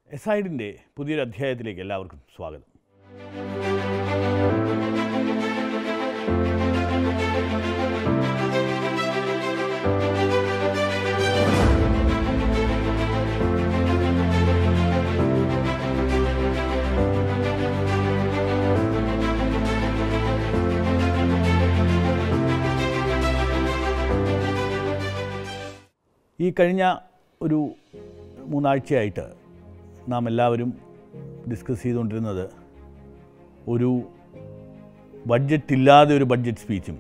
എസൈഡിൻ്റെ പുതിയൊരു അധ്യായത്തിലേക്ക് എല്ലാവർക്കും സ്വാഗതം ഈ കഴിഞ്ഞ ഒരു മൂന്നാഴ്ചയായിട്ട് നാം എല്ലാവരും ഡിസ്കസ് ചെയ്തുകൊണ്ടിരുന്നത് ഒരു ബഡ്ജറ്റ് ഇല്ലാതെ ഒരു ബഡ്ജറ്റ് സ്പീച്ചും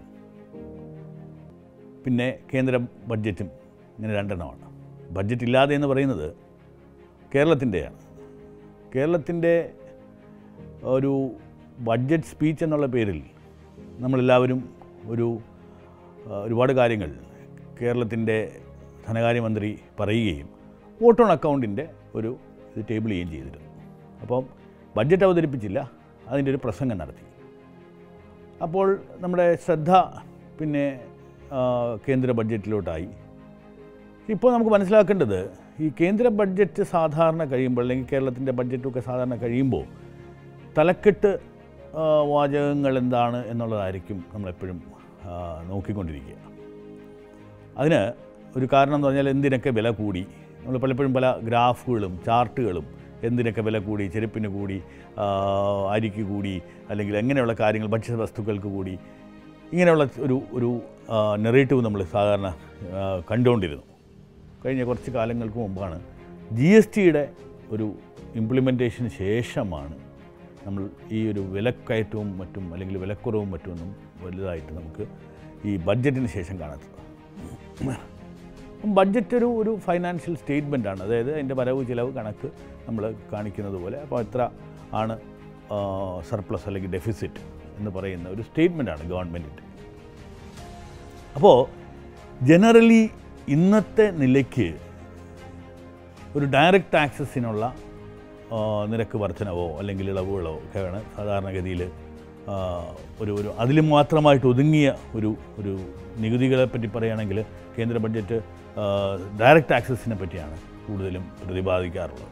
പിന്നെ കേന്ദ്ര ബഡ്ജറ്റും ഇങ്ങനെ രണ്ടെണ്ണമാണ് ബഡ്ജറ്റ് ഇല്ലാതെ എന്ന് പറയുന്നത് കേരളത്തിൻ്റെയാണ് കേരളത്തിൻ്റെ ഒരു ബഡ്ജറ്റ് സ്പീച്ച് എന്നുള്ള പേരിൽ നമ്മളെല്ലാവരും ഒരു ആ, ഒരുപാട് കാര്യങ്ങൾ കേരളത്തിൻ്റെ ധനകാര്യമന്ത്രി പറയുകയും വോട്ട് ഓൺ അക്കൗണ്ടിൻ്റെ ഒരു ഇത് ടേബിൾ ചെയ്യുകയും ചെയ്തിരുന്നു അപ്പം ബഡ്ജറ്റ് അവതരിപ്പിച്ചില്ല അതിൻ്റെ ഒരു പ്രസംഗം നടത്തി അപ്പോൾ നമ്മുടെ ശ്രദ്ധ പിന്നെ ആ, കേന്ദ്ര ബഡ്ജറ്റിലോട്ടായി ഇപ്പോൾ നമുക്ക് മനസ്സിലാക്കേണ്ടത് ഈ കേന്ദ്ര ബഡ്ജറ്റ് സാധാരണ കഴിയുമ്പോൾ അല്ലെങ്കിൽ കേരളത്തിൻ്റെ ബഡ്ജറ്റൊക്കെ സാധാരണ കഴിയുമ്പോൾ തലക്കെട്ട് ആ, വാചകങ്ങൾ എന്താണ് എന്നുള്ളതായിരിക്കും നമ്മളെപ്പോഴും ആ, നോക്കിക്കൊണ്ടിരിക്കുക അതിന് ഒരു കാരണം എന്ന് പറഞ്ഞാൽ എന്തിനൊക്കെ വില കൂടി നമ്മൾ പലപ്പോഴും പല ഗ്രാഫുകളും ചാർട്ടുകളും എന്തിനൊക്കെ വില കൂടി ചെരുപ്പിന് കൂടി ആ, അരിക്ക് കൂടി അല്ലെങ്കിൽ എങ്ങനെയുള്ള കാര്യങ്ങൾ ഭക്ഷ്യ വസ്തുക്കൾക്ക് കൂടി ഇങ്ങനെയുള്ള ഒരു ഒരു നെറേറ്റീവ് നമ്മൾ സാധാരണ ആ, കണ്ടുകൊണ്ടിരുന്നു കഴിഞ്ഞ കുറച്ച് കാലങ്ങൾക്ക് മുമ്പാണ് ജി എസ് ടിയുടെ ഒരു ഇംപ്ലിമെൻറ്റേഷന് ശേഷമാണ് നമ്മൾ ഈ ഒരു വിലക്കയറ്റവും മറ്റും അല്ലെങ്കിൽ വിലക്കുറവും മറ്റുമൊന്നും വലുതായിട്ട് നമുക്ക് ഈ ബഡ്ജറ്റിന് ശേഷം കാണുന്നത് ബഡ്ജറ്റ് ഒരു ഒരു ഫൈനാൻഷ്യൽ സ്റ്റേറ്റ്മെൻ്റ് ആണ് അതായത് അതിൻ്റെ വരവ് ചിലവ് കണക്ക് നമ്മൾ കാണിക്കുന്നത് പോലെ അപ്പോൾ എത്ര ആണ് സർപ്ലസ് അല്ലെങ്കിൽ ഡെഫിസിറ്റ് എന്ന് പറയുന്ന ഒരു സ്റ്റേറ്റ്മെൻ്റ് ആണ് ഗവൺമെൻറ്റിൻ്റെ അപ്പോൾ ജനറലി ഇന്നത്തെ നിലയ്ക്ക് ഒരു ഡയറക്റ്റ് ആക്സസിനുള്ള ആ, നിരക്ക് വർധനവോ അല്ലെങ്കിൽ ഇളവുകളോ ഒക്കെയാണ് സാധാരണഗതിയിൽ ആ, ഒരു ഒരു അതിൽ മാത്രമായിട്ട് ഒതുങ്ങിയ ഒരു ഒരു നികുതികളെ പറ്റി പറയുകയാണെങ്കിൽ കേന്ദ്ര ബഡ്ജറ്റ് ഡയറക്റ്റ് ആക്സസിനെ പറ്റിയാണ് കൂടുതലും പ്രതിപാദിക്കാറുള്ളത്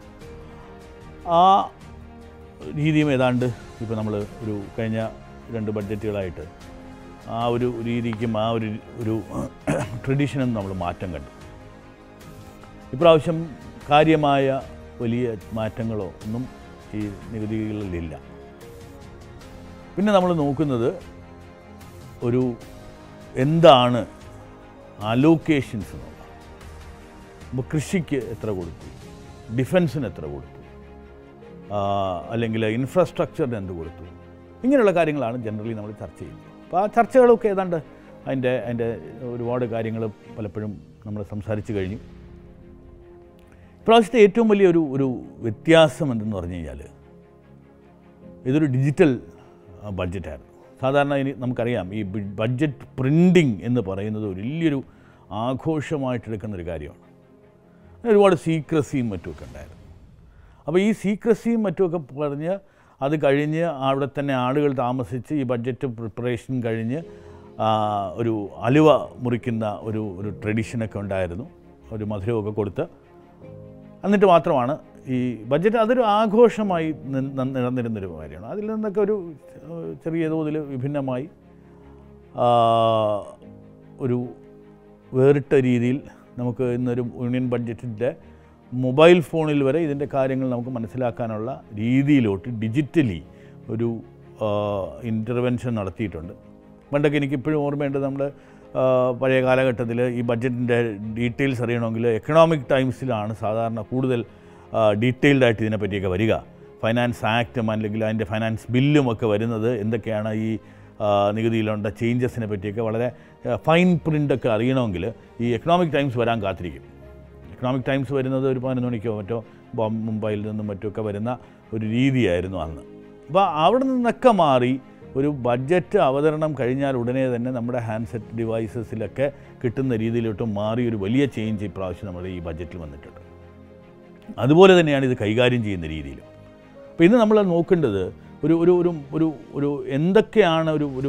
ആ രീതിയും ഏതാണ്ട് ഇപ്പോൾ നമ്മൾ ഒരു കഴിഞ്ഞ രണ്ട് ബഡ്ജറ്റുകളായിട്ട് ആ ഒരു രീതിക്കും ആ ഒരു ഒരു ട്രഡീഷനും നമ്മൾ മാറ്റം കണ്ടു ഇപ്രാവശ്യം കാര്യമായ വലിയ മാറ്റങ്ങളോ ഒന്നും ഈ നികുതികളിലില്ല പിന്നെ നമ്മൾ നോക്കുന്നത് ഒരു എന്താണ് അലോക്കേഷൻസ് എന്നുള്ളത് അപ്പോൾ കൃഷിക്ക് എത്ര കൊടുത്തു ഡിഫൻസിന് എത്ര കൊടുത്തു ആ, അല്ലെങ്കിൽ ഇൻഫ്രാസ്ട്രക്ചറിന് എന്ത് കൊടുത്തു ഇങ്ങനെയുള്ള കാര്യങ്ങളാണ് ജനറലി നമ്മൾ ചർച്ച ചെയ്യുന്നത് അപ്പോൾ ആ ചർച്ചകളൊക്കെ ഏതാണ്ട് അതിൻ്റെ അതിൻ്റെ ഒരുപാട് കാര്യങ്ങൾ പലപ്പോഴും നമ്മൾ സംസാരിച്ച് കഴിഞ്ഞു ഇപ്രാവശ്യത്തെ ഏറ്റവും വലിയ ഒരു ഒരു വ്യത്യാസം എന്തെന്ന് പറഞ്ഞു കഴിഞ്ഞാൽ ഇതൊരു ഡിജിറ്റൽ ആ, ബഡ്ജറ്റായിരുന്നു സാധാരണ ഇനി നമുക്കറിയാം ഈ ബി- ബഡ്ജറ്റ് പ്രിൻറ്റിങ് എന്ന് പറയുന്നത് ഒരു വലിയൊരു ആഘോഷമായിട്ടെടുക്കുന്ന ഒരു കാര്യമാണ് അതിന് ഒരുപാട് സീക്രസിയും മറ്റുമൊക്കെ ഉണ്ടായിരുന്നു അപ്പോൾ ഈ സീക്രസിയും മറ്റുമൊക്കെ പറഞ്ഞ് അത് കഴിഞ്ഞ് അവിടെ തന്നെ ആളുകൾ താമസിച്ച് ഈ ബഡ്ജറ്റ് പ്രിപ്പറേഷൻ കഴിഞ്ഞ് ആ, ഒരു അലുവ മുറിക്കുന്ന ഒരു ഒരു ട്രഡീഷനൊക്കെ ഉണ്ടായിരുന്നു ഒരു മധുരമൊക്കെ കൊടുത്ത് എന്നിട്ട് മാത്രമാണ് ഈ ബഡ്ജറ്റ് അതൊരു ആഘോഷമായി നി- ന- നിലനിരുന്നൊരു കാര്യമാണ് അതിൽ നിന്നൊക്കെ ഒരു ഏഹ്, ചെറിയ തോതിൽ വിഭിന്നമായി ആ, ഒരു വേറിട്ട രീതിയിൽ നമുക്ക് ഇന്നൊരു യൂണിയൻ ബഡ്ജറ്റിൻ്റെ മൊബൈൽ ഫോണിൽ വരെ ഇതിൻ്റെ കാര്യങ്ങൾ നമുക്ക് മനസ്സിലാക്കാനുള്ള രീതിയിലോട്ട് ഡിജിറ്റലി ഒരു ഇൻ്റർവെൻഷൻ നടത്തിയിട്ടുണ്ട് പണ്ടൊക്കെ എനിക്കിപ്പോഴും ഓർമ്മയുണ്ട് നമ്മൾ പഴയ കാലഘട്ടത്തിൽ ഈ ബഡ്ജറ്റിൻ്റെ ഡീറ്റെയിൽസ് അറിയണമെങ്കിൽ എക്കണോമിക് ടൈംസിലാണ് സാധാരണ കൂടുതൽ ഡീറ്റെയിൽഡ് ആയിട്ട് ഇതിനെപ്പറ്റിയൊക്കെ വരിക ഫൈനാൻസ് ആക്റ്റും അല്ലെങ്കിൽ അതിൻ്റെ ഫൈനാൻസ് ബില്ലും ഒക്കെ വരുന്നത് എന്തൊക്കെയാണ് ഈ ആ, നികുതിയിലുണ്ട ചേഞ്ചസിനെ പറ്റിയൊക്കെ വളരെ ഫൈൻ പ്രിൻ്റൊക്കെ അറിയണമെങ്കിൽ ഈ എക്കണോമിക് ടൈംസ് വരാൻ കാത്തിരിക്കും എക്കണോമിക് ടൈംസ് വരുന്നത് ഒരു പതിനൊന്ന് മണിക്കോ മറ്റോ ബോം മുംബൈയിൽ നിന്നും മറ്റുമൊക്കെ വരുന്ന ഒരു രീതിയായിരുന്നു അന്ന് അപ്പോൾ അവിടെ നിന്നൊക്കെ മാറി ഒരു ബഡ്ജറ്റ് അവതരണം കഴിഞ്ഞാൽ ഉടനെ തന്നെ നമ്മുടെ ഹാൻഡ്സെറ്റ് ഡിവൈസസിലൊക്കെ കിട്ടുന്ന രീതിയിലോട്ട് മാറി ഒരു വലിയ ചേഞ്ച് ഇപ്രാവശ്യം നമ്മുടെ ഈ ബഡ്ജറ്റിൽ വന്നിട്ടുണ്ട് അതുപോലെ തന്നെയാണ് ഇത് കൈകാര്യം ചെയ്യുന്ന രീതിയിലും അപ്പോൾ ഇന്ന് നമ്മൾ നോക്കേണ്ടത് ഒരു ഒരു ഒരു ഒരു ഒരു എന്തൊക്കെയാണ് ഒരു ഒരു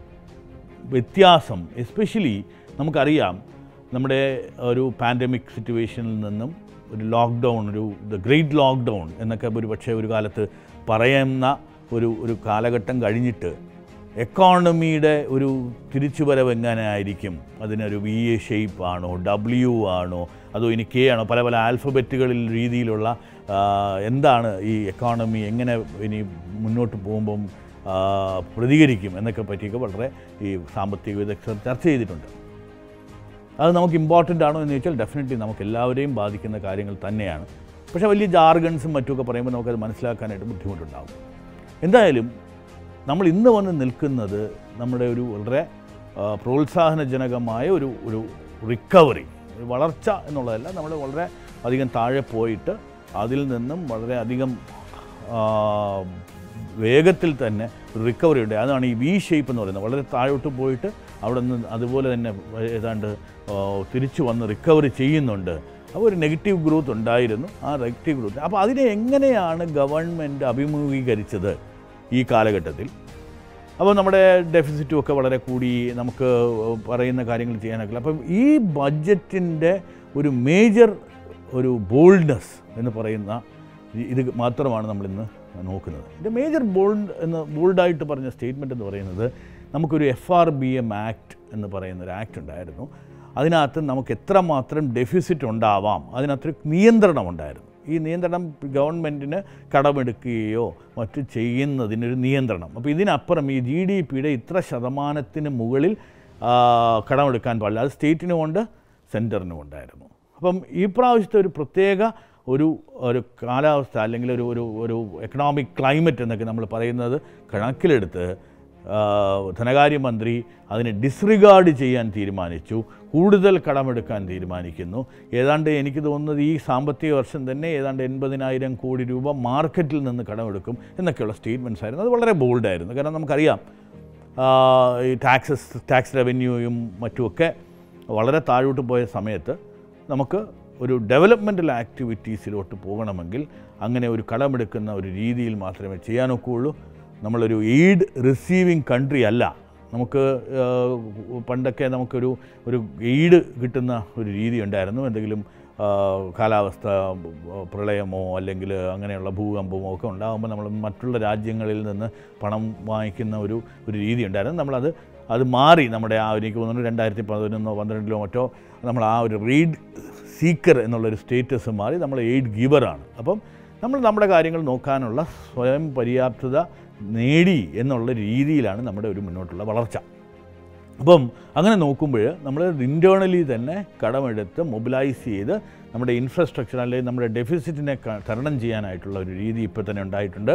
വ്യത്യാസം എസ്പെഷ്യലി നമുക്കറിയാം നമ്മുടെ ഒരു പാൻഡമിക് സിറ്റുവേഷനിൽ നിന്നും ഒരു ലോക്ക്ഡൗൺ ഒരു ദ ഗ്രേറ്റ് ലോക്ക്ഡൗൺ എന്നൊക്കെ ഒരു പക്ഷേ ഒരു കാലത്ത് പറയുന്ന ഒരു ഒരു കാലഘട്ടം കഴിഞ്ഞിട്ട് എക്കോണമിയുടെ ഒരു തിരിച്ചുവരവ് എങ്ങനെ ആയിരിക്കും അതിനൊരു വി എ ഷേപ്പ് ആണോ ഡബ്ല്യു ആണോ അതോ ഇനി കെ ആണോ പല പല ആൽഫബറ്റുകളിൽ രീതിയിലുള്ള ആ, എന്താണ് ഈ എക്കോണമി എങ്ങനെ ഇനി മുന്നോട്ട് പോകുമ്പം ആ, പ്രതികരിക്കും എന്നൊക്കെ പറ്റിയൊക്കെ വളരെ ഈ സാമ്പത്തിക വിദഗ്ധർ ചർച്ച ചെയ്തിട്ടുണ്ട് അത് നമുക്ക് ഇമ്പോർട്ടൻ്റ് ആണോ എന്ന് ചോദിച്ചാൽ ഡെഫിനറ്റ്ലി നമുക്ക് എല്ലാവരെയും ബാധിക്കുന്ന കാര്യങ്ങൾ തന്നെയാണ് പക്ഷേ വലിയ ജാർഗൺസും മറ്റുമൊക്കെ പറയുമ്പോൾ നമുക്കത് മനസ്സിലാക്കാനായിട്ട് ബുദ്ധിമുട്ടുണ്ടാകും എന്തായാലും നമ്മൾ ഇന്ന് വന്ന് നിൽക്കുന്നത് നമ്മുടെ ഒരു വളരെ ആ, പ്രോത്സാഹനജനകമായ ഒരു ഒരു റിക്കവറി ഒരു വളർച്ച എന്നുള്ളതല്ല നമ്മൾ വളരെ അധികം താഴെ പോയിട്ട് അതിൽ നിന്നും വളരെ അധികം ആ, വേഗത്തിൽ തന്നെ ഒരു റിക്കവറി ഉണ്ട് അതാണ് ഈ വി ഷേപ്പ് എന്ന് പറയുന്നത് വളരെ താഴോട്ട് പോയിട്ട് അവിടെ നിന്ന് അതുപോലെ തന്നെ ഏതാണ്ട് ആ, തിരിച്ചു വന്ന് റിക്കവറി ചെയ്യുന്നുണ്ട് അപ്പോൾ ഒരു നെഗറ്റീവ് ഗ്രോത്ത് ഉണ്ടായിരുന്നു ആ നെഗറ്റീവ് ഗ്രോത്ത് അപ്പോൾ അതിനെ എങ്ങനെയാണ് ഗവൺമെൻറ് അഭിമുഖീകരിച്ചത് ഈ കാലഘട്ടത്തിൽ അപ്പോൾ നമ്മുടെ ഡെഫിസിറ്റും ഒക്കെ വളരെ കൂടി നമുക്ക് പറയുന്ന കാര്യങ്ങൾ ചെയ്യാനൊക്കെ അപ്പം ഈ ബഡ്ജറ്റിൻ്റെ ഒരു മേജർ ഒരു ബോൾഡ്നെസ് എന്ന് പറയുന്ന ഇ- ഇത് മാത്രമാണ് നമ്മളിന്ന് നോക്കുന്നത് ഇതിൻ്റെ മേജർ ബോൾഡ് എന്ന് ബോൾഡായിട്ട് പറഞ്ഞ സ്റ്റേറ്റ്മെൻറ്റ് എന്ന് പറയുന്നത് നമുക്കൊരു F R B M act എന്ന് പറയുന്ന ഒരു ആക്ട് ഉണ്ടായിരുന്നു അതിനകത്ത് നമുക്ക് എത്രമാത്രം ഡെഫിസിറ്റ് ഉണ്ടാവാം അതിനകത്തൊരു നിയന്ത്രണം ഉണ്ടായിരുന്നു ഈ നിയന്ത്രണം ഗവൺമെൻറ്റിന് കടമെടുക്കുകയോ മറ്റു ചെയ്യുന്നതിനൊരു നിയന്ത്രണം അപ്പോൾ ഇതിനപ്പുറം ഈ ജി ഡി പിയുടെ ഇത്ര ശതമാനത്തിന് മുകളിൽ ആ, കടമെടുക്കാൻ പാടില്ല അത് സ്റ്റേറ്റിനും ഉണ്ട് സെൻറ്ററിനും ഉണ്ടായിരുന്നു അപ്പം ഈ പ്രാവശ്യത്തെ ഒരു പ്രത്യേക ഒരു ഒരു കാലാവസ്ഥ അല്ലെങ്കിൽ ഒരു ഒരു ഒരു എക്കണോമിക് ക്ലൈമറ്റ് എന്നൊക്കെ നമ്മൾ പറയുന്നത് കണക്കിലെടുത്ത് ആ, ധനകാര്യമന്ത്രി അതിനെ ഡിസ്റിഗാർഡ് ചെയ്യാൻ തീരുമാനിച്ചു കൂടുതൽ കടമെടുക്കാൻ തീരുമാനിക്കുന്നു ഏതാണ്ട് എനിക്ക് തോന്നുന്നത് ഈ സാമ്പത്തിക വർഷം തന്നെ ഏതാണ്ട് എൺപതിനായിരം കോടി രൂപ മാർക്കറ്റിൽ നിന്ന് കടമെടുക്കും എന്നൊക്കെയുള്ള സ്റ്റേറ്റ്മെൻറ്റ്സ് ആയിരുന്നു അത് വളരെ ബോൾഡായിരുന്നു കാരണം നമുക്കറിയാം ആ, ഈ ടാക്സസ് ടാക്സ് റവന്യൂയും മറ്റുമൊക്കെ വളരെ താഴോട്ട് പോയ സമയത്ത് നമുക്ക് ഒരു ഡെവലപ്മെൻറ്റൽ ആക്ടിവിറ്റീസിലോട്ട് പോകണമെങ്കിൽ അങ്ങനെ ഒരു കടമെടുക്കുന്ന ഒരു രീതിയിൽ മാത്രമേ ചെയ്യാനൊക്കുകയുള്ളൂ നമ്മളൊരു എയ്ഡ് റിസീവിങ് കൺട്രി അല്ല നമുക്ക് ആ, പണ്ടൊക്കെ നമുക്കൊരു ഒരു എയ്ഡ് കിട്ടുന്ന ഒരു രീതി ഉണ്ടായിരുന്നു എന്തെങ്കിലും ആ, കാലാവസ്ഥ പ്രളയമോ അല്ലെങ്കിൽ അങ്ങനെയുള്ള ഭൂകമ്പമോ ഒക്കെ ഉണ്ടാകുമ്പോൾ നമ്മൾ മറ്റുള്ള രാജ്യങ്ങളിൽ നിന്ന് പണം വാങ്ങിക്കുന്ന ഒരു ഒരു രീതി ഉണ്ടായിരുന്നു നമ്മളത് അത് മാറി നമ്മുടെ ആ എനിക്ക് തോന്നുന്നു രണ്ടായിരത്തി പതിനൊന്നോ പന്ത്രണ്ടിലോ മറ്റോ നമ്മൾ ആ ഒരു റീഡ് സീക്കർ എന്നുള്ളൊരു സ്റ്റേറ്റസ് മാറി നമ്മൾ എയ്ഡ് ഗിവറാണ് അപ്പം നമ്മൾ നമ്മുടെ കാര്യങ്ങൾ നോക്കാനുള്ള സ്വയം പര്യാപ്തത നേടി എന്നുള്ള രീതിയിലാണ് നമ്മുടെ ഒരു മുന്നോട്ടുള്ള വളർച്ച അപ്പം അങ്ങനെ നോക്കുമ്പോൾ നമ്മൾ ഇൻറ്റേർണലി തന്നെ കടമെടുത്ത് മൊബിലൈസ് ചെയ്ത് നമ്മുടെ ഇൻഫ്രാസ്ട്രക്ചർ അല്ലെങ്കിൽ നമ്മുടെ ഡെഫിസിറ്റിനെ ക- തരണം ചെയ്യാനായിട്ടുള്ള ഒരു രീതി ഇപ്പോൾ തന്നെ ഉണ്ടായിട്ടുണ്ട്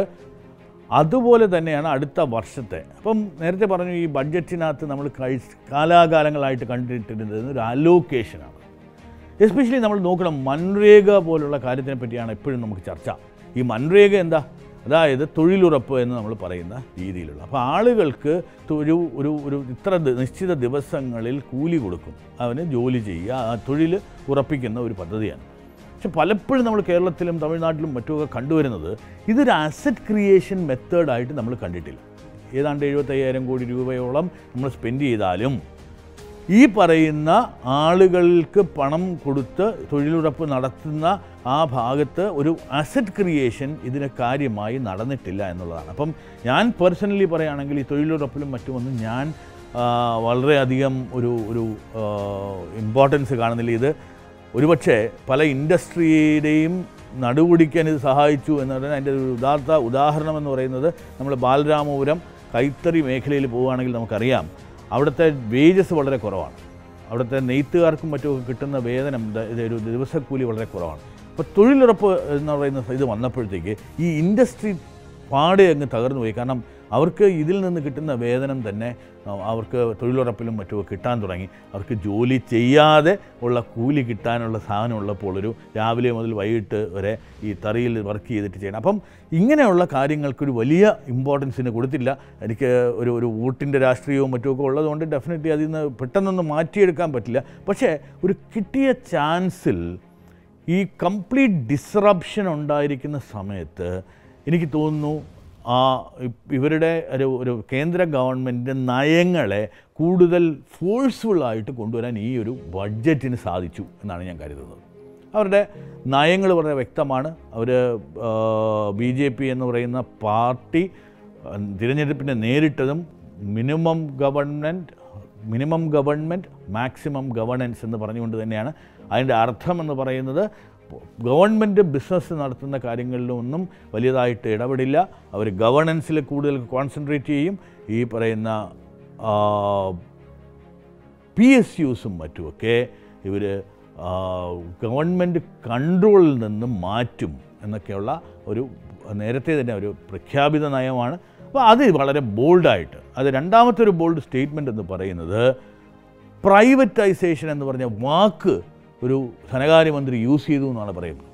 അതുപോലെ തന്നെയാണ് അടുത്ത വർഷത്തെ അപ്പം നേരത്തെ പറഞ്ഞു ഈ ബഡ്ജറ്റിനകത്ത് നമ്മൾ കഴി കാലാകാലങ്ങളായിട്ട് കണ്ടിട്ടിരുന്നത് ഒരു അലോക്കേഷനാണ് എസ്പെഷ്യലി നമ്മൾ നോക്കണം മൻരേഗ പോലുള്ള കാര്യത്തിനെ പറ്റിയാണ് എപ്പോഴും നമുക്ക് ചർച്ച ഈ മൻരേഗ എന്താ അതായത് തൊഴിലുറപ്പ് എന്ന് നമ്മൾ പറയുന്ന രീതിയിലുള്ള അപ്പോൾ ആളുകൾക്ക് ഒരു ഒരു ഒരു ഇത്ര ദി- നിശ്ചിത ദിവസങ്ങളിൽ കൂലി കൊടുക്കും അവന് ജോലി ചെയ്യുക ആ തൊഴിൽ ഉറപ്പിക്കുന്ന ഒരു പദ്ധതിയാണ് പക്ഷെ പലപ്പോഴും നമ്മൾ കേരളത്തിലും തമിഴ്നാട്ടിലും മറ്റുമൊക്കെ കണ്ടുവരുന്നത് ഇതൊരു അസറ്റ് ക്രിയേഷൻ മെത്തേഡായിട്ട് നമ്മൾ കണ്ടിട്ടില്ല ഏതാണ്ട് എഴുപത്തയ്യായിരം കോടി രൂപയോളം നമ്മൾ സ്പെൻഡ് ചെയ്താലും ഈ പറയുന്ന ആളുകൾക്ക് പണം കൊടുത്ത് തൊഴിലുറപ്പ് നടത്തുന്ന ആ ഭാഗത്ത് ഒരു അസറ്റ് ക്രിയേഷൻ ഇതിന് കാര്യമായി നടന്നിട്ടില്ല എന്നുള്ളതാണ് അപ്പം ഞാൻ പേഴ്സണലി പറയുകയാണെങ്കിൽ ഈ തൊഴിലുറപ്പിലും മറ്റുമൊന്നും ഞാൻ ആ, വളരെയധികം ഒരു ഒരു ഇമ്പോർട്ടൻസ് കാണുന്നില്ല ഇത് ഒരുപക്ഷെ പല ഇൻഡസ്ട്രിയുടെയും നടുപിടിക്കാൻ ഇത് സഹായിച്ചു എന്ന് പറയുന്നത് അതിൻ്റെ ഒരു ഉദാത്ത ഉദാഹരണം എന്ന് പറയുന്നത് നമ്മൾ ബാലരാമപുരം കൈത്തറി മേഖലയിൽ പോവുകയാണെങ്കിൽ നമുക്കറിയാം അവിടുത്തെ വേജസ് വളരെ കുറവാണ് അവിടുത്തെ നെയ്ത്തുകാർക്കും മറ്റുമൊക്കെ കിട്ടുന്ന വേതനം ദ- ഇത് ഒരു ദിവസക്കൂലി വളരെ കുറവാണ് അപ്പോൾ തൊഴിലുറപ്പ് എന്ന് പറയുന്ന ഇത് വന്നപ്പോഴത്തേക്ക് ഈ ഇൻഡസ്ട്രി പാടെ അങ്ങ് തകർന്നു പോയി കാരണം അവർക്ക് ഇതിൽ നിന്ന് കിട്ടുന്ന വേതനം തന്നെ ആ, അവർക്ക് തൊഴിലുറപ്പിലും മറ്റുമൊക്കെ കിട്ടാൻ തുടങ്ങി അവർക്ക് ജോലി ചെയ്യാതെ ഉള്ള കൂലി കിട്ടാനുള്ള സാധനം ഉള്ളപ്പോൾ ഒരു രാവിലെ മുതൽ വൈകിട്ട് വരെ ഈ തറിയിൽ വർക്ക് ചെയ്തിട്ട് ചെയ്യണം അപ്പം ഇങ്ങനെയുള്ള കാര്യങ്ങൾക്കൊരു വലിയ ഇമ്പോർട്ടൻസിന് കൊടുത്തില്ല എനിക്ക് ഒരു ഒരു വോട്ടിൻ്റെ രാഷ്ട്രീയവും മറ്റുമൊക്കെ ഉള്ളതുകൊണ്ട് ഡെഫിനറ്റ്ലി അതിൽ നിന്ന് പെട്ടെന്നൊന്നും മാറ്റിയെടുക്കാൻ പറ്റില്ല പക്ഷേ ഒരു കിട്ടിയ ചാൻസിൽ ഈ കംപ്ലീറ്റ് ഡിസ്റപ്ഷൻ ഉണ്ടായിരിക്കുന്ന സമയത്ത് എനിക്ക് തോന്നുന്നു ആ ഇ- ഇവരുടെ ഒരു ഒരു കേന്ദ്ര ഗവൺമെൻറ് നയങ്ങളെ കൂടുതൽ ഫോഴ്സ്ഫുള്ളായിട്ട് കൊണ്ടുവരാൻ ഈ ഒരു ബഡ്ജറ്റിന് സാധിച്ചു എന്നാണ് ഞാൻ കരുതുന്നത് അവരുടെ നയങ്ങൾ വളരെ വ്യക്തമാണ് അവർ ബി ജെ പി എന്ന് പറയുന്ന പാർട്ടി ആ, തിരഞ്ഞെടുപ്പിനെ നേരിട്ടതും minimum government minimum government maximum governance എന്ന് പറഞ്ഞുകൊണ്ട് തന്നെയാണ് അതിൻ്റെ അർത്ഥം എന്ന് പറയുന്നത് ഗവൺമെൻറ് ബിസിനസ് നടത്തുന്ന കാര്യങ്ങളിലൊന്നും വലിയതായിട്ട് ഇടപെടില്ല അവർ ഗവർണൻസിൽ കൂടുതൽ കോൺസെൻട്രേറ്റ് ചെയ്യും ഈ പറയുന്ന പി എസ് യുസും മറ്റുമൊക്കെ ഇവർ ഗവൺമെൻറ് കൺട്രോളിൽ നിന്നും മാറ്റും എന്നൊക്കെയുള്ള ഒരു നേരത്തെ തന്നെ ഒരു പ്രഖ്യാപിത നയമാണ് അപ്പോൾ അത് വളരെ ബോൾഡായിട്ട് അത് രണ്ടാമത്തെ ഒരു ബോൾഡ് സ്റ്റേറ്റ്മെൻ്റ് എന്ന് പറയുന്നത് പ്രൈവറ്റൈസേഷൻ എന്ന് പറഞ്ഞ വാക്ക് ഒരു ധനകാര്യമന്ത്രി യൂസ് ചെയ്തു എന്നാണ് പറയുന്നത്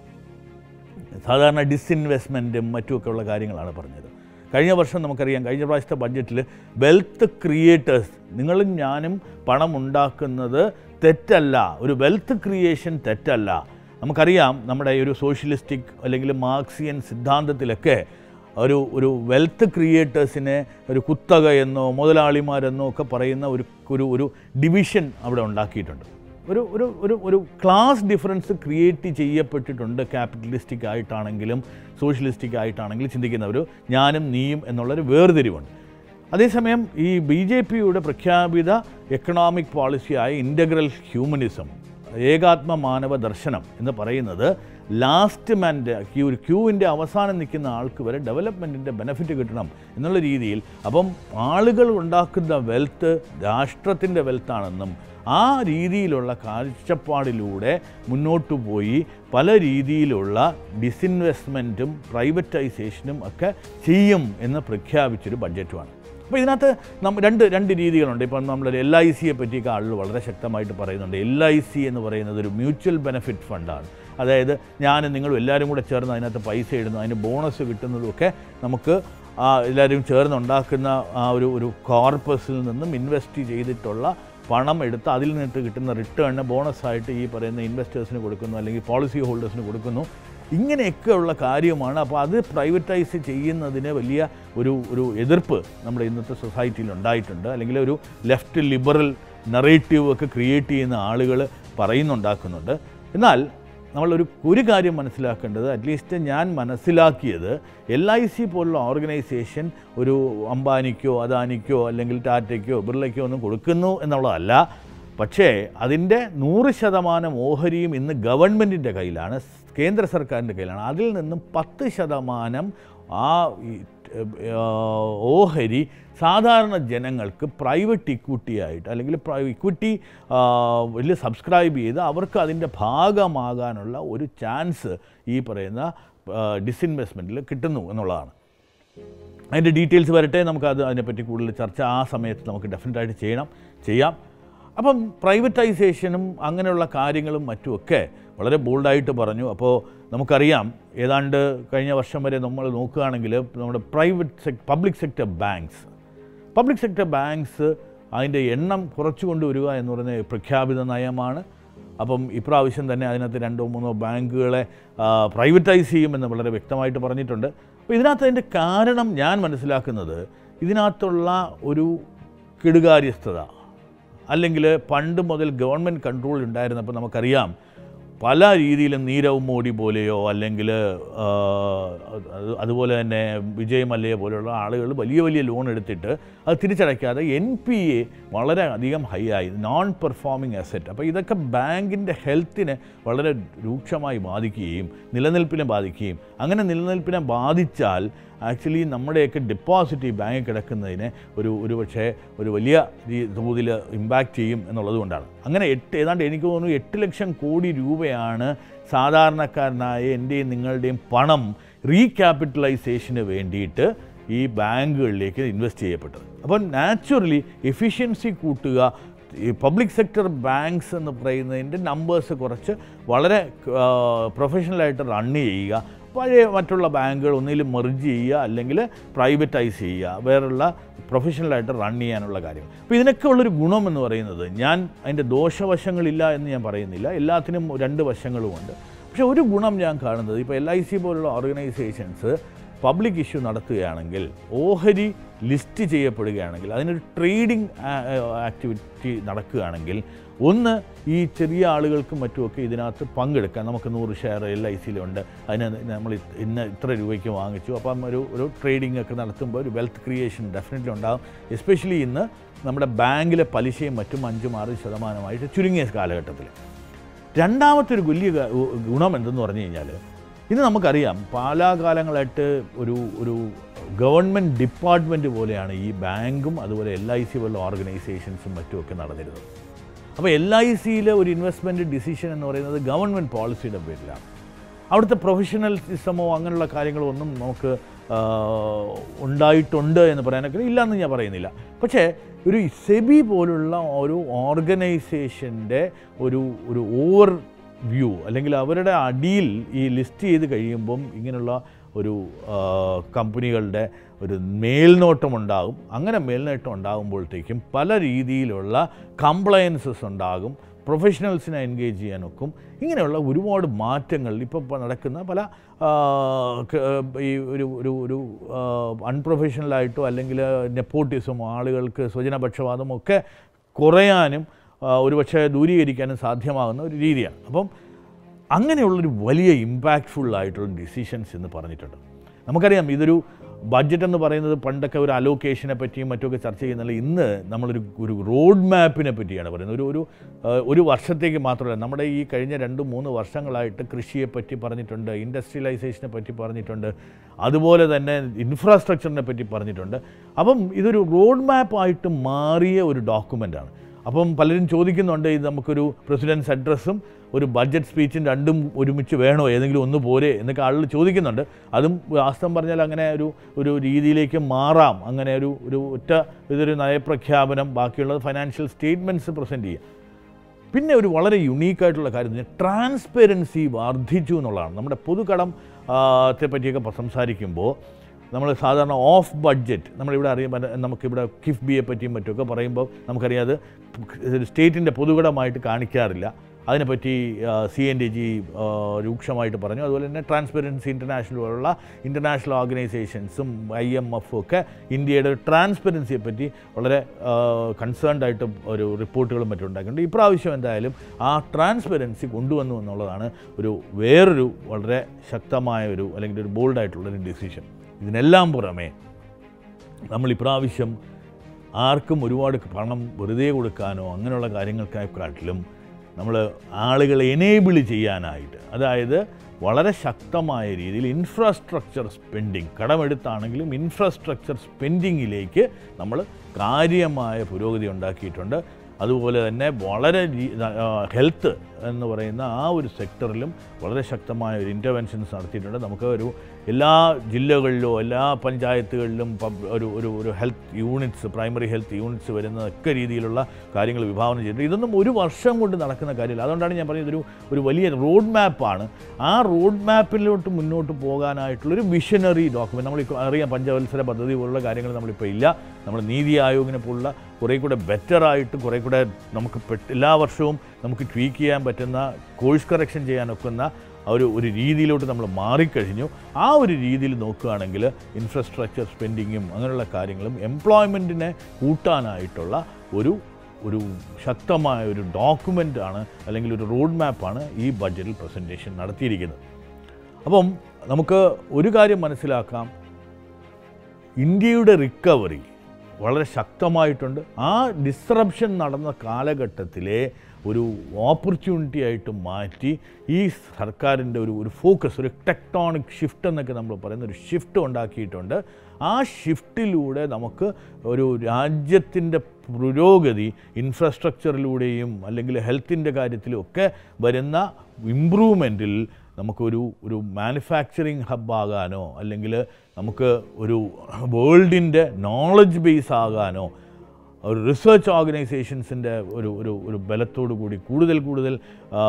സാധാരണ ഡിസ്ഇൻവെസ്റ്റ്മെൻറ്റും മറ്റുമൊക്കെ ഉള്ള കാര്യങ്ങളാണ് പറഞ്ഞത് കഴിഞ്ഞ വർഷം നമുക്കറിയാം കഴിഞ്ഞ പ്രാവശ്യത്തെ ബഡ്ജറ്റിൽ വെൽത്ത് ക്രിയേറ്റേഴ്സ് നിങ്ങളും ഞാനും പണം ഉണ്ടാക്കുന്നത് തെറ്റല്ല ഒരു വെൽത്ത് ക്രിയേഷൻ തെറ്റല്ല നമുക്കറിയാം നമ്മുടെ ഈ ഒരു സോഷ്യലിസ്റ്റിക് അല്ലെങ്കിൽ മാർക്സിയൻ സിദ്ധാന്തത്തിലൊക്കെ ഒരു ഒരു വെൽത്ത് ക്രിയേറ്റേഴ്സിനെ ഒരു കുത്തക എന്നോ മുതലാളിമാരെന്നോ ഒക്കെ പറയുന്ന ഒരു ഒരു ഒരു ഡിവിഷൻ അവിടെ ഉണ്ടാക്കിയിട്ടുണ്ട് ഒരു ഒരു ഒരു ഒരു ക്ലാസ് ഡിഫറൻസ് ക്രിയേറ്റ് ചെയ്യപ്പെട്ടിട്ടുണ്ട് ക്യാപിറ്റലിസ്റ്റിക് ആയിട്ടാണെങ്കിലും സോഷ്യലിസ്റ്റിക് ആയിട്ടാണെങ്കിലും ചിന്തിക്കുന്ന ഒരു ഞാനും നീയും എന്നുള്ളൊരു വേർതിരിവുണ്ട് അതേസമയം ഈ ബി ജെ പിയുടെ പ്രഖ്യാപിത എക്കണോമിക് പോളിസിയായ ഇൻ്റഗ്രൽ ഹ്യൂമനിസം ഏകാത്മ മാനവ ദർശനം എന്ന് പറയുന്നത് ലാസ്റ്റ് മാൻ്റെ ക്യൂ ഒരു ക്യൂവിൻ്റെ അവസാനം നിൽക്കുന്ന ആൾക്ക് വരെ ഡെവലപ്മെൻറ്റിൻ്റെ ബെനിഫിറ്റ് കിട്ടണം എന്നുള്ള രീതിയിൽ അപ്പം ആളുകൾ ഉണ്ടാക്കുന്ന വെൽത്ത് രാഷ്ട്രത്തിൻ്റെ വെൽത്താണെന്നും ആ രീതിയിലുള്ള കാഴ്ചപ്പാടിലൂടെ മുന്നോട്ട് പോയി പല രീതിയിലുള്ള ഡിസിൻവെസ്റ്റ്മെൻറ്റും പ്രൈവറ്റൈസേഷനും ഒക്കെ ചെയ്യും എന്ന് പ്രഖ്യാപിച്ചൊരു ബഡ്ജറ്റുമാണ് അപ്പോൾ ഇതിനകത്ത് നമ്മ രണ്ട് രണ്ട് രീതികളുണ്ട് ഇപ്പം നമ്മൾ എൽ ഐ സിയെ പറ്റിയൊക്കെ ആളുകൾ വളരെ ശക്തമായിട്ട് പറയുന്നുണ്ട് എൽ ഐ സി എന്ന് പറയുന്നത് ഒരു മ്യൂച്വൽ ബെനിഫിറ്റ് ഫണ്ടാണ് അതായത് ഞാനും നിങ്ങളും എല്ലാവരും കൂടെ ചേർന്ന് അതിനകത്ത് പൈസ ഇടുന്നു അതിന് ബോണസ് കിട്ടുന്നതുമൊക്കെ നമുക്ക് ആ എല്ലാവരും ചേർന്ന് ഉണ്ടാക്കുന്ന ആ ഒരു ഒരു കോർപ്പസിൽ നിന്നും ഇൻവെസ്റ്റ് ചെയ്തിട്ടുള്ള പണം എടുത്ത് അതിൽ നിന്നിട്ട് കിട്ടുന്ന റിട്ടേൺ ബോണസായിട്ട് ഈ പറയുന്ന ഇൻവെസ്റ്റേഴ്സിന് കൊടുക്കുന്നു അല്ലെങ്കിൽ പോളിസി ഹോൾഡേഴ്സിന് കൊടുക്കുന്നു ഇങ്ങനെയൊക്കെയുള്ള കാര്യമാണ് അപ്പോൾ അത് പ്രൈവറ്റൈസ് ചെയ്യുന്നതിന് വലിയ ഒരു ഒരു എതിർപ്പ് നമ്മുടെ ഇന്നത്തെ സൊസൈറ്റിയിൽ ഉണ്ടായിട്ടുണ്ട് അല്ലെങ്കിൽ ഒരു ലെഫ്റ്റ് ലിബറൽ നറേറ്റീവ് ഒക്കെ ക്രിയേറ്റ് ചെയ്യുന്ന ആളുകൾ പറയുന്നുണ്ടാക്കുന്നുണ്ട് എന്നാൽ നമ്മളൊരു ഒരു കാര്യം മനസ്സിലാക്കേണ്ടത് അറ്റ്ലീസ്റ്റ് ഞാൻ മനസ്സിലാക്കിയത് എൽ ഐ സി പോലുള്ള ഓർഗനൈസേഷൻ ഒരു അംബാനിക്കോ അദാനിക്കോ അല്ലെങ്കിൽ ടാറ്റയ്ക്കോ ബിർളയ്ക്കോ ഒന്നും കൊടുക്കുന്നു എന്നുള്ളതല്ല പക്ഷേ അതിൻ്റെ നൂറ് ശതമാനം ഓഹരിയും ഇന്ന് ഗവൺമെൻറ്റിൻ്റെ കയ്യിലാണ് കേന്ദ്ര സർക്കാരിൻ്റെ കയ്യിലാണ് അതിൽ നിന്നും പത്ത് ശതമാനം ആ ഈ, ആ, ഓഹരി സാധാരണ ജനങ്ങൾക്ക് പ്രൈവറ്റ് ഇക്വിറ്റി ആയിട്ട് അല്ലെങ്കിൽ ഇക്വിറ്റി വലിയ സബ്സ്ക്രൈബ് ചെയ്ത് അവർക്ക് അതിൻ്റെ ഭാഗമാകാനുള്ള ഒരു ചാൻസ് ഈ പറയുന്ന ഡിസിൻവെസ്റ്റ്മെൻറ്റിൽ കിട്ടുന്നു എന്നുള്ളതാണ് അതിൻ്റെ ഡീറ്റെയിൽസ് വരട്ടെ നമുക്കത് അതിനെപ്പറ്റി കൂടുതൽ ചർച്ച ആ സമയത്ത് നമുക്ക് ഡെഫിനറ്റായിട്ട് ചെയ്യണം ചെയ്യാം അപ്പം പ്രൈവറ്റൈസേഷനും അങ്ങനെയുള്ള കാര്യങ്ങളും മറ്റുമൊക്കെ വളരെ ബോൾഡായിട്ട് പറഞ്ഞു അപ്പോൾ നമുക്കറിയാം ഏതാണ്ട് കഴിഞ്ഞ വർഷം വരെ നമ്മൾ നോക്കുകയാണെങ്കിൽ നമ്മുടെ private sec public sector banks public sector banks അതിൻ്റെ എണ്ണം കുറച്ചു കൊണ്ടുവരിക എന്ന് പറയുന്ന പ്രഖ്യാപിത നയമാണ് അപ്പം ഇപ്രാവശ്യം തന്നെ അതിനകത്ത് രണ്ടോ മൂന്നോ ബാങ്കുകളെ പ്രൈവറ്റൈസ് ചെയ്യുമെന്ന് വളരെ വ്യക്തമായിട്ട് പറഞ്ഞിട്ടുണ്ട് അപ്പോൾ ഇതിനകത്ത് അതിൻ്റെ കാരണം ഞാൻ മനസ്സിലാക്കുന്നത് ഇതിനകത്തുള്ള ഒരു കെടുകാര്യസ്ഥത അല്ലെങ്കിൽ പണ്ട് മുതൽ ഗവൺമെൻറ് കൺട്രോൾ ഉണ്ടായിരുന്നപ്പോൾ നമുക്കറിയാം പല രീതിയിലും നീരവ് മോഡി പോലെയോ അല്ലെങ്കിൽ ആ, അത് അതുപോലെ തന്നെ വിജയ് മല്യ പോലെയുള്ള ആളുകൾ വലിയ വലിയ ലോൺ എടുത്തിട്ട് അത് തിരിച്ചടയ്ക്കാതെ എൻ പി എ വളരെ അധികം ഹൈ ആയി നോൺ പെർഫോമിംഗ് അസറ്റ് അപ്പോൾ ഇതൊക്കെ ബാങ്കിൻ്റെ ഹെൽത്തിനെ വളരെ രൂക്ഷമായി ബാധിക്കുകയും നിലനിൽപ്പിനെ ബാധിക്കുകയും അങ്ങനെ നിലനിൽപ്പിനെ ബാധിച്ചാൽ ആക്ച്വലി നമ്മുടെയൊക്കെ ഡെപ്പോസിറ്റ് ഈ ബാങ്കിൽ കിടക്കുന്നതിനെ ഒരു ഒരു പക്ഷേ ഒരു വലിയ രീ- തോതിൽ ഇമ്പാക്റ്റ് ചെയ്യും എന്നുള്ളത് കൊണ്ടാണ് അങ്ങനെ എട്ട് ഏതാണ്ട് എനിക്ക് തോന്നുന്നു എട്ട് ലക്ഷം കോടി രൂപയാണ് സാധാരണക്കാരനായ എൻ്റെയും നിങ്ങളുടെയും പണം റീക്യാപിറ്റലൈസേഷന് വേണ്ടിയിട്ട് ഈ ബാങ്കുകളിലേക്ക് ഇൻവെസ്റ്റ് ചെയ്യപ്പെട്ടത് അപ്പോൾ നാച്ചുറലി എഫിഷ്യൻസി കൂട്ടുക ഈ പബ്ലിക് സെക്ടർ ബാങ്ക്സ് എന്ന് പറയുന്നതിൻ്റെ നമ്പേഴ്സ് കുറച്ച് വളരെ പ്രൊഫഷണലായിട്ട് റൺ ചെയ്യുക പഴയ മറ്റുള്ള ബാങ്കുകൾ ഒന്നിലും മെർജ് ചെയ്യുക അല്ലെങ്കിൽ പ്രൈവറ്റൈസ് ചെയ്യുക വേറുള്ള പ്രൊഫഷണലായിട്ട് റൺ ചെയ്യാനുള്ള കാര്യം അപ്പോൾ ഇതിനൊക്കെ ഉള്ളൊരു ഗുണം എന്ന് പറയുന്നത് ഞാൻ അതിൻ്റെ ദോഷവശങ്ങളില്ല എന്ന് ഞാൻ പറയുന്നില്ല എല്ലാത്തിനും രണ്ട് വശങ്ങളുമുണ്ട് പക്ഷേ ഒരു ഗുണം ഞാൻ കാണുന്നത് ഇപ്പോൾ എൽ ഐ സി പോലുള്ള ഓർഗനൈസേഷൻസ് പബ്ലിക് ഇഷ്യൂ നടത്തുകയാണെങ്കിൽ ഓഹരി ലിസ്റ്റ് ചെയ്യപ്പെടുകയാണെങ്കിൽ അതിനൊരു ട്രേഡിംഗ് ആക്ടിവിറ്റി നടക്കുകയാണെങ്കിൽ ഒന്ന് ഈ ചെറിയ ആളുകൾക്കും മറ്റുമൊക്കെ ഇതിനകത്ത് പങ്കെടുക്കാം നമുക്ക് നൂറ് ഷെയർ എൽ ഐ സിയിലുണ്ട് അതിന് നമ്മൾ ഇത് ഇന്ന് ഇത്ര രൂപയ്ക്ക് വാങ്ങിച്ചു അപ്പം ഒരു ഒരു ട്രേഡിംഗ് ഒക്കെ നടത്തുമ്പോൾ ഒരു വെൽത്ത് ക്രിയേഷൻ ഡെഫിനറ്റ്ലി ഉണ്ടാകും എസ്പെഷ്യലി ഇന്ന് നമ്മുടെ ബാങ്കിലെ പലിശയും മറ്റും അഞ്ചും ആറ് ശതമാനമായിട്ട് ചുരുങ്ങിയ കാലഘട്ടത്തിൽ രണ്ടാമത്തെ ഒരു വലിയ ഗ- ഗുണം എന്തെന്ന് പറഞ്ഞു കഴിഞ്ഞാൽ ഇന്ന് നമുക്കറിയാം കാലാകാലങ്ങളായിട്ട് ഒരു ഒരു ഗവൺമെൻറ് ഡിപ്പാർട്ട്മെൻറ്റ് പോലെയാണ് ഈ ബാങ്കും അതുപോലെ എൽ ഐ സി പോലുള്ള ഓർഗനൈസേഷൻസും മറ്റുമൊക്കെ നടന്നിരുന്നത് അപ്പോൾ എൽ ഐ സിയിലെ ഒരു ഇൻവെസ്റ്റ്മെൻറ്റ് ഡിസിഷൻ എന്ന് പറയുന്നത് ഗവൺമെൻറ് പോളിസിയുടെ പേരിലാണ് അവിടുത്തെ പ്രൊഫഷണലിസമോ അങ്ങനെയുള്ള കാര്യങ്ങളോ ഒന്നും നമുക്ക് ആ, ഉണ്ടായിട്ടുണ്ട് എന്ന് പറയാനൊക്കെ ഇല്ലയെന്ന് ഞാൻ പറയുന്നില്ല പക്ഷേ ഒരു സെബി പോലുള്ള ഒരു ഓർഗനൈസേഷൻ്റെ ഒരു ഒരു ഓവർ വ്യൂ അല്ലെങ്കിൽ അവരുടെ അടിയിൽ ഈ ലിസ്റ്റ് ചെയ്ത് കഴിയുമ്പം ഇങ്ങനെയുള്ള ഒരു ആ, കമ്പനികളുടെ ഒരു മേൽനോട്ടം ഉണ്ടാകും അങ്ങനെ മേൽനോട്ടം ഉണ്ടാകുമ്പോഴത്തേക്കും പല രീതിയിലുള്ള കംപ്ലയൻസസ് ഉണ്ടാകും പ്രൊഫഷണൽസിനെ എൻഗേജ് ചെയ്യാനൊക്കും ഇങ്ങനെയുള്ള ഒരുപാട് മാറ്റങ്ങൾ ഇപ്പോൾ നടക്കുന്ന പല ആ, ക- ഈ ഒരു ഒരു ഒരു അൺപ്രൊഫഷണലായിട്ടോ അല്ലെങ്കിൽ നെപ്പോട്ടിസമോ ആളുകൾക്ക് സ്വജനപക്ഷപാതമോ ഒക്കെ കുറയാനും ആ, ഒരുപക്ഷെ ദൂരീകരിക്കാനും സാധ്യമാകുന്ന ഒരു രീതിയാണ് അപ്പം അങ്ങനെയുള്ളൊരു വലിയ ഇമ്പാക്റ്റ്ഫുൾ ആയിട്ടുള്ള ഡിസിഷൻസ് എന്ന് പറഞ്ഞിട്ടുണ്ട് നമുക്കറിയാം ഇതൊരു ബഡ്ജറ്റ് എന്ന് പറയുന്നത് പണ്ടൊക്കെ ഒരു അലോക്കേഷനെ പറ്റിയും മറ്റുമൊക്കെ ചർച്ച ചെയ്യുന്നില്ല ഇന്ന് നമ്മളൊരു ഒരു റോഡ് മാപ്പിനെ പറ്റിയാണ് പറയുന്നത് ഒരു ഒരു ആ, ഒരു വർഷത്തേക്ക് മാത്രമല്ല നമ്മുടെ ഈ കഴിഞ്ഞ രണ്ട് മൂന്ന് വർഷങ്ങളായിട്ട് കൃഷിയെ പറ്റി പറഞ്ഞിട്ടുണ്ട് ഇൻഡസ്ട്രിയലൈസേഷനെ പറ്റി പറഞ്ഞിട്ടുണ്ട് അതുപോലെ തന്നെ ഇൻഫ്രാസ്ട്രക്ചറിനെ പറ്റി പറഞ്ഞിട്ടുണ്ട് അപ്പം ഇതൊരു റോഡ് മാപ്പായിട്ട് മാറിയ ഒരു ഡോക്യുമെൻ്റാണ് അപ്പം പലരും ചോദിക്കുന്നുണ്ട് ഇത് നമുക്കൊരു പ്രസിഡൻസ് അഡ്രസ്സും ഒരു ബഡ്ജറ്റ് സ്പീച്ചും രണ്ടും ഒരുമിച്ച് വേണോ ഏതെങ്കിലും ഒന്ന് പോരെ എന്നൊക്കെ ആളുകൾ ചോദിക്കുന്നുണ്ട് അതും വാസ്തവം പറഞ്ഞാൽ അങ്ങനെ ഒരു ഒരു രീതിയിലേക്ക് മാറാം അങ്ങനെ ഒരു ഒരു ഒറ്റ ഇതൊരു നയപ്രഖ്യാപനം ബാക്കിയുള്ളത് ഫൈനാൻഷ്യൽ സ്റ്റേറ്റ്മെൻറ്റ്സ് പ്രസൻറ്റ് ചെയ്യുക പിന്നെ ഒരു വളരെ യുണീക്കായിട്ടുള്ള കാര്യം എന്ന് പറഞ്ഞാൽ ട്രാൻസ്പെറൻസി വർദ്ധിച്ചു എന്നുള്ളതാണ് നമ്മുടെ പൊതുകടം ആ, ത്തെ പറ്റിയൊക്കെ പ- സംസാരിക്കുമ്പോൾ നമ്മൾ സാധാരണ ഓഫ് ബഡ്ജറ്റ് നമ്മളിവിടെ അറിയാം മറ്റേ നമുക്കിവിടെ കിഫ്ബിയെ പറ്റിയും മറ്റുമൊക്കെ പറയുമ്പോൾ നമുക്കറിയാം അത് സ്റ്റേറ്റിൻ്റെ പൊതുകടമായിട്ട് കാണിക്കാറില്ല അതിനെപ്പറ്റി സി എൻ ഡി ജി രൂക്ഷമായിട്ട് പറഞ്ഞു അതുപോലെ തന്നെ ട്രാൻസ്പെറൻസി ഇൻ്റർനാഷണൽ പോലുള്ള ഇൻ്റർനാഷണൽ ഓർഗനൈസേഷൻസും ഐ എം എഫും ഒക്കെ ഇന്ത്യയുടെ ട്രാൻസ്പെറൻസിയെ പറ്റി വളരെ കൺസേൺഡ് ആയിട്ട് ഒരു റിപ്പോർട്ടുകളും മറ്റും ഉണ്ടാക്കിയിട്ടുണ്ട് ഇപ്രാവശ്യം എന്തായാലും ആ ട്രാൻസ്പെറൻസി കൊണ്ടുവന്നു എന്നുള്ളതാണ് ഒരു വേറൊരു വളരെ ശക്തമായ ഒരു അല്ലെങ്കിൽ ഒരു ബോൾഡായിട്ടുള്ളൊരു ഡിസിഷൻ ഇതിനെല്ലാം പുറമെ നമ്മൾ ഇപ്രാവശ്യം ആർക്കും ഒരുപാട് പണം വെറുതെ കൊടുക്കാനോ അങ്ങനെയുള്ള കാര്യങ്ങൾക്കാട്ടിലും നമ്മൾ ആളുകളെ എനേബിൾ ചെയ്യാനായിട്ട് അതായത് വളരെ ശക്തമായ രീതിയിൽ ഇൻഫ്രാസ്ട്രക്ചർ സ്പെൻഡിങ് കടമെടുത്താണെങ്കിലും ഇൻഫ്രാസ്ട്രക്ചർ സ്പെൻഡിങ്ങിലേക്ക് നമ്മൾ കാര്യമായ പുരോഗതി ഉണ്ടാക്കിയിട്ടുണ്ട് അതുപോലെ തന്നെ വളരെ ഹെൽത്ത് എന്ന് പറയുന്ന ആ ഒരു സെക്ടറിലും വളരെ ശക്തമായ ഒരു ഇൻ്റർവെൻഷൻസ് നടത്തിയിട്ടുണ്ട് നമുക്ക് ഒരു എല്ലാ ജില്ലകളിലോ എല്ലാ പഞ്ചായത്തുകളിലും പബ്- ഒരു ഒരു ഒരു health units primary health units വരുന്നതൊക്കെ രീതിയിലുള്ള കാര്യങ്ങൾ വിഭാവനം ചെയ്തിട്ടുണ്ട് ഇതൊന്നും ഒരു വർഷം കൊണ്ട് നടക്കുന്ന കാര്യമില്ല അതുകൊണ്ടാണ് ഞാൻ പറഞ്ഞത് ഒരു ഒരു വലിയ റോഡ് മാപ്പാണ് ആ റോഡ് മാപ്പിലോട്ട് മുന്നോട്ട് പോകാനായിട്ടുള്ളൊരു വിഷനറി ഡോക്യുമെൻ്റ് നമ്മൾ അറിയാം പഞ്ചവത്സര പദ്ധതി പോലുള്ള കാര്യങ്ങൾ നമ്മളിപ്പോൾ ഇല്ല നമ്മൾ നീതി ആയോഗിനെ പോലുള്ള കുറേ കൂടെ ബെറ്ററായിട്ട് കുറേ കൂടെ നമുക്ക് പെട്ട് എല്ലാ വർഷവും നമുക്ക് ട്വീക്ക് ചെയ്യാൻ പറ്റുന്ന കോഴ്സ് കറക്ഷൻ ചെയ്യാനൊക്കുന്ന ആ ഒരു ഒരു രീതിയിലോട്ട് നമ്മൾ മാറിക്കഴിഞ്ഞു ആ ഒരു രീതിയിൽ നോക്കുകയാണെങ്കിൽ ഇൻഫ്രാസ്ട്രക്ചർ സ്പെൻഡിങ്ങും അങ്ങനെയുള്ള കാര്യങ്ങളും എംപ്ലോയ്മെൻറ്റിനെ കൂട്ടാനായിട്ടുള്ള ഒരു ഒരു ശക്തമായ ഒരു ഡോക്യുമെൻ്റ് ആണ് അല്ലെങ്കിൽ ഒരു റോഡ് മാപ്പാണ് ഈ ബഡ്ജറ്റിൽ പ്രസൻറ്റേഷൻ നടത്തിയിരിക്കുന്നത് അപ്പം നമുക്ക് ഒരു കാര്യം മനസ്സിലാക്കാം ഇന്ത്യയുടെ റിക്കവറി വളരെ ശക്തമായിട്ടുണ്ട് ആ ഡിസ്റപ്ഷൻ നടന്ന കാലഘട്ടത്തിലെ ഒരു ഓപ്പർച്യൂണിറ്റി ആയിട്ട് മാറ്റി ഈ സർക്കാരിൻ്റെ ഒരു ഒരു ഫോക്കസ് ഒരു ടെക്ടോണിക് ഷിഫ്റ്റ് എന്നൊക്കെ നമ്മൾ പറയുന്ന ഒരു ഷിഫ്റ്റ് ഉണ്ടാക്കിയിട്ടുണ്ട് ആ ഷിഫ്റ്റിലൂടെ നമുക്ക് ഒരു രാജ്യത്തിൻ്റെ പുരോഗതി ഇൻഫ്രാസ്ട്രക്ചറിലൂടെയും അല്ലെങ്കിൽ ഹെൽത്തിൻ്റെ കാര്യത്തിലും ഒക്കെ വരുന്ന ഇമ്പ്രൂവ്മെൻറ്റിൽ നമുക്കൊരു ഒരു മാനുഫാക്ചറിങ് ഹബ്ബാകാനോ അല്ലെങ്കിൽ നമുക്ക് ഒരു വേൾഡിൻ്റെ നോളജ് ബേസ് ആകാനോ ഒരു റിസർച്ച് ഓർഗനൈസേഷൻസിൻ്റെ ഒരു ഒരു ഒരു ബലത്തോടു കൂടി കൂടുതൽ കൂടുതൽ ആ,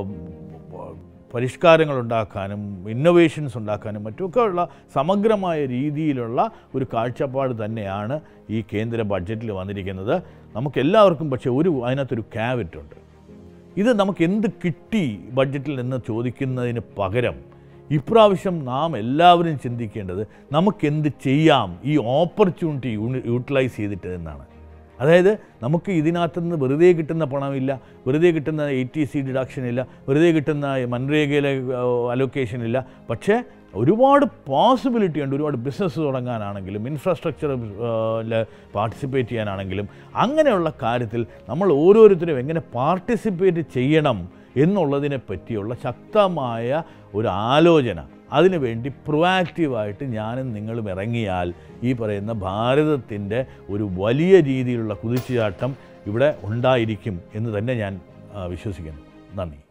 പരിഷ്കാരങ്ങൾ ഉണ്ടാക്കാനും ഇന്നൊവേഷൻസ് ഉണ്ടാക്കാനും മറ്റുമൊക്കെ ഉള്ള സമഗ്രമായ രീതിയിലുള്ള ഒരു കാഴ്ചപ്പാട് തന്നെയാണ് ഈ കേന്ദ്ര ബഡ്ജറ്റിൽ വന്നിരിക്കുന്നത് നമുക്കെല്ലാവർക്കും പക്ഷേ ഒരു അതിനകത്തൊരു ക്യാവറ്റ് ഉണ്ട് ഇത് നമുക്ക് എന്ത് കിട്ടി ബഡ്ജറ്റിൽ നിന്ന് ചോദിക്കുന്നതിന് പകരം ഇപ്രാവശ്യം നാം എല്ലാവരും ചിന്തിക്കേണ്ടത് നമുക്കെന്ത് ചെയ്യാം ഈ ഓപ്പർച്യൂണിറ്റി യൂട്ടിലൈസ് ചെയ്തിട്ട് എന്നാണ് അതായത് നമുക്ക് ഇതിനകത്തുനിന്ന് വെറുതെ കിട്ടുന്ന പണമില്ല വെറുതെ കിട്ടുന്ന എ ടി സി ഡിഡക്ഷൻ ഇല്ല വെറുതെ കിട്ടുന്ന മൻരേഖയിലെ അലൊക്കേഷൻ ഇല്ല പക്ഷേ ഒരുപാട് പോസിബിലിറ്റി ഉണ്ട് ഒരുപാട് ബിസിനസ് തുടങ്ങാനാണെങ്കിലും ഇൻഫ്രാസ്ട്രക്ചർ പാർട്ടിസിപ്പേറ്റ് ചെയ്യാനാണെങ്കിലും അങ്ങനെയുള്ള കാര്യത്തിൽ നമ്മൾ ഓരോരുത്തരും എങ്ങനെ പാർട്ടിസിപ്പേറ്റ് ചെയ്യണം എന്നുള്ളതിനെ പറ്റിയുള്ള ശക്തമായ ഒരു ആലോചന അതിനുവേണ്ടി പ്രൊആക്റ്റീവായിട്ട് ഞാനും നിങ്ങളും ഇറങ്ങിയാൽ ഈ പറയുന്ന ഭാരതത്തിൻ്റെ ഒരു വലിയ രീതിയിലുള്ള കുതിച്ചുചാട്ടം ഇവിടെ ഉണ്ടായിരിക്കും എന്ന് തന്നെ ഞാൻ ആ, വിശ്വസിക്കുന്നു നന്ദി